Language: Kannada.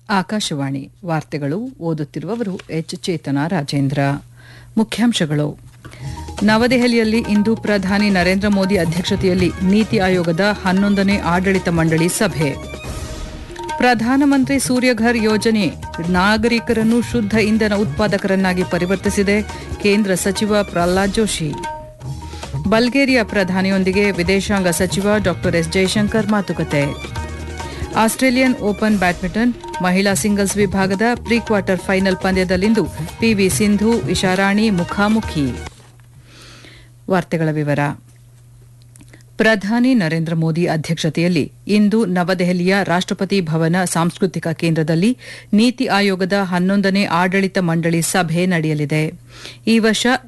ಆಕಾಶವಾಣಿ ವಾರ್ತೆಗಳು ಓದುತ್ತಿರುವವರು ಎಚ್ ಚೇತನ ರಾಜೇಂದ್ರ ಮುಖ್ಯಾಂಶಗಳು ನವದೆಹಲಿಯಲ್ಲಿ ಇಂದು ಪ್ರಧಾನಿ ನರೇಂದ್ರ ಮೋದಿ ಅಧ್ಯಕ್ಷತೆಯಲ್ಲಿ ನೀತಿ ಆಯೋಗದ ಹನ್ನೊಂದನೇ ಆಡಳಿತ ಮಂಡಳಿ ಸಭೆ ಪ್ರಧಾನಮಂತ್ರಿ ಸೂರ್ಯಘರ್ ಯೋಜನೆ ನಾಗರಿಕರನ್ನು ಶುದ್ಧ ಇಂಧನ ಉತ್ಪಾದಕರನ್ನಾಗಿ ಪರಿವರ್ತಿಸಿದೆ ಕೇಂದ್ರ ಸಚಿವ ಪ್ರಹ್ಲಾದ್ ಜೋಶಿ ಬಲ್ಗೇರಿಯಾ ಪ್ರಧಾನಿಯೊಂದಿಗೆ ವಿದೇಶಾಂಗ ಸಚಿವ ಡಾ ಎಸ್ ಜೈಶಂಕರ್ ಮಾತುಕತೆ ಆಸ್ಟ್ರೇಲಿಯನ್ ಓಪನ್ ಬ್ಯಾಡ್ಮಿಂಟನ್ ಮಹಿಳಾ ಸಿಂಗಲ್ಸ್ ವಿಭಾಗದ ಪ್ರೀ ಕ್ವಾರ್ಟರ್ ಫೈನಲ್ ಪಂದ್ಯದಲ್ಲಿಂದು ಪಿವಿ ಸಿಂಧು ಇಶಾರಾಣಿ ಮುಖಾಮುಖಿ ವಾರ್ತೆಗಳ ವಿವರ ಪ್ರಧಾನಿ ನರೇಂದ್ರ ಮೋದಿ ಅಧ್ಯಕ್ಷತೆಯಲ್ಲಿ ಇಂದು ನವದೆಹಲಿಯ ರಾಷ್ಟಪತಿ ಭವನ ಸಾಂಸ್ಕೃತಿಕ ಕೇಂದ್ರದಲ್ಲಿ ನೀತಿ ಆಯೋಗದ ಹನ್ನೊಂದನೇ ಆಡಳಿತ ಮಂಡಳಿ ಸಭೆ ನಡೆಯಲಿದೆ ಈ ವರ್ಷ